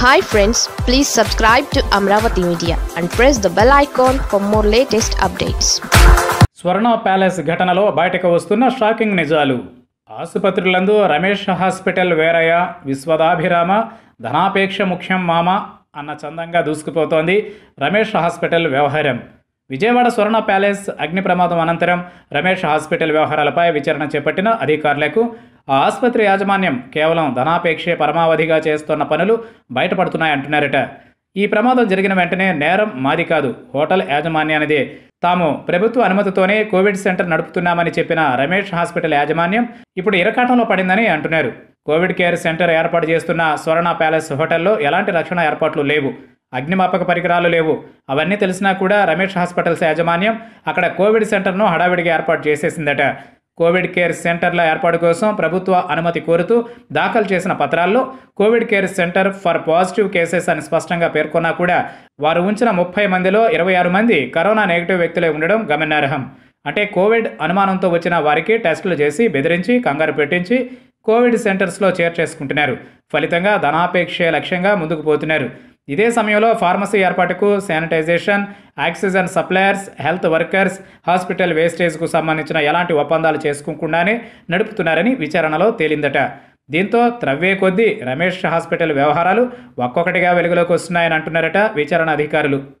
hi friends please subscribe to Amaravati media and press the bell icon for more latest updates Swarna palace ఘటనలో బయటకు వస్తున్న shocking నిజాలు ఆసుపత్రులందు Ramesh hospital Veerayya విశ్వదాభిరామ ధనాపేక్ష ముఖ్యం మామ అన్న చందంగా దూసుకుపోతోంది రమేష్ హాస్పిటల్ వ్యవహారం విజయవాడ స్వర్ణ ప్యాలెస్ అగ్ని ప్రమాదం అనంతరం రమేష్ హాస్పిటల్ వ్యవహారాలపై విచారణ చేపట్టిన అధికారులకు ఆ ఆసుపత్రి యాజమాన్యం కేవలం ధనాపేక్షే పరమావధిగా చేస్తున్న పనులు బయటపడుతున్నాయంటున్నారట ఈ ప్రమాదం జరిగిన వెంటనే నేరం మాది కాదు హోటల్ యాజమాన్యానిదే తాము ప్రభుత్వ అనుమతితోనే కోవిడ్ సెంటర్ నడుపుతున్నామని చెప్పిన రమేష్ హాస్పిటల్ యాజమాన్యం ఇప్పుడు ఇరకాటంలో పడిందని అంటున్నారు కోవిడ్ కేర్ సెంటర్ ఏర్పాటు చేస్తున్న స్వర్ణ ప్యాలెస్ హోటల్లో ఎలాంటి రక్షణ ఏర్పాట్లు లేవు అగ్నిమాపక పరికరాలు లేవు అవన్నీ తెలిసినా కూడా రమేష్ హాస్పిటల్స్ యాజమాన్యం అక్కడ కోవిడ్ సెంటర్ను హడావిడిగా ఏర్పాటు చేసేసిందట కోవిడ్ కేర్ సెంటర్ల ఏర్పాటు కోసం ప్రభుత్వ అనుమతి కోరుతూ దాఖలు చేసిన పత్రాల్లో Covid care centre for positive cases అని స్పష్టంగా పేర్కొన్నా కూడా వారు ఉంచిన ముప్పై మందిలో ఇరవై ఆరు మంది కరోనా నెగిటివ్ వ్యక్తులే ఉండడం గమనార్హం అంటే కోవిడ్ అనుమానంతో వచ్చిన వారికి టెస్టులు చేసి బెదిరించి కంగారు పెట్టించి కోవిడ్ సెంటర్స్లో చేర్చేసుకుంటున్నారు ఫలితంగా ధనాపేక్ష లక్ష్యంగా ముందుకు పోతున్నారు ఇదే సమయంలో ఫార్మసీ ఏర్పాటుకు sanitization oxygen suppliers health workers hospital వేస్టేజ్కు సంబంధించిన ఎలాంటి ఒప్పందాలు చేసుకోకుండానే నడుపుతున్నారని విచారణలో తేలిందట దీంతో త్రవ్వే కొద్దీ రమేష్ హాస్పిటల్ వ్యవహారాలు ఒక్కొక్కటిగా వెలుగులోకి వస్తున్నాయని అంటున్నారట విచారణ అధికారులు